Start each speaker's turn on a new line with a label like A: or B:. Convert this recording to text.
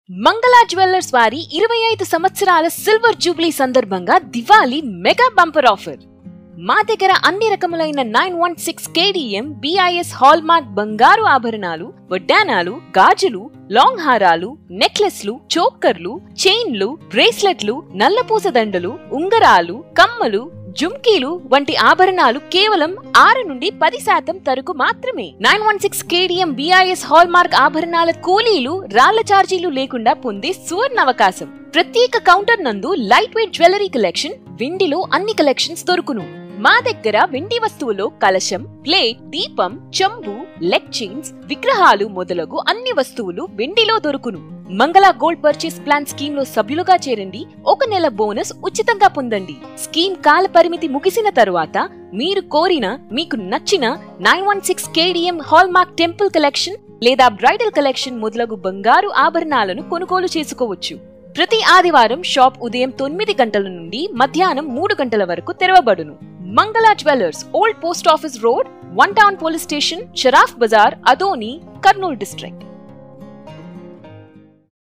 A: మంగళ జ్యువెల్లర్స్ వారి ఇరవై ఐదు సంవత్సరాల సిల్వర్ జూబ్లీ సందర్భంగా దివాళీ మెగా బంపర్ ఆఫర్ మా దగ్గర అన్ని రకములైన nine one six KDM BIS hallmark బంగారు ఆభరణాలు వడ్డానాలు గాజులు లాంగ్ హారాలు నెక్లెస్లు చోక్కర్లు చైన్లు బ్రేస్లెట్లు నల్లపూస దండలు ఉంగరాలు కమ్మలు జుమ్కీలు వంటి ఆభరణాలు కేవలం ఆరు నుండి పది శాతం తరకు మాత్రమే nine one six KDM BIS hallmark ఆభరణాల కూలీలు రాళ్ల ఛార్జీలు లేకుండా పొందే సువర్ణ అవకాశం ప్రత్యేక కౌంటర్ నందు లైట్ వెయిట్ జ్యువెలరీ కలెక్షన్ వెండిలో అన్ని కలెక్షన్స్ దొరుకును మా దగ్గర వెండి వస్తువులో కలశం ప్లేట్ దీపం చెంబు లెగ్ చైన్స్ విగ్రహాలు మొదలగు అన్ని వస్తువులు వెండిలో దొరుకును మంగళ గోల్డ్ పర్చేస్ ప్లాన్ స్కీమ్ లో సభ్యులుగా చేరండి ఒక నెల బోనస్ ఉచితంగా పొందండి స్కీమ్ కాల పరిమితి ముగిసిన తరువాత మీరు కోరిన మీకు నచ్చిన nine one six KDM hallmark temple collection లేదా బ్రైడల్ కలెక్షన్ మొదలగు బంగారు ఆభరణాలను కొనుగోలు చేసుకోవచ్చు ప్రతి ఆదివారం షాప్ ఉదయం తొమ్మిది గంటల నుండి మధ్యాహ్నం మూడు గంటల వరకు తెరవబడును Mangala jewellers old post office road one town police station Sharaf Bazaar Adoni Kurnool district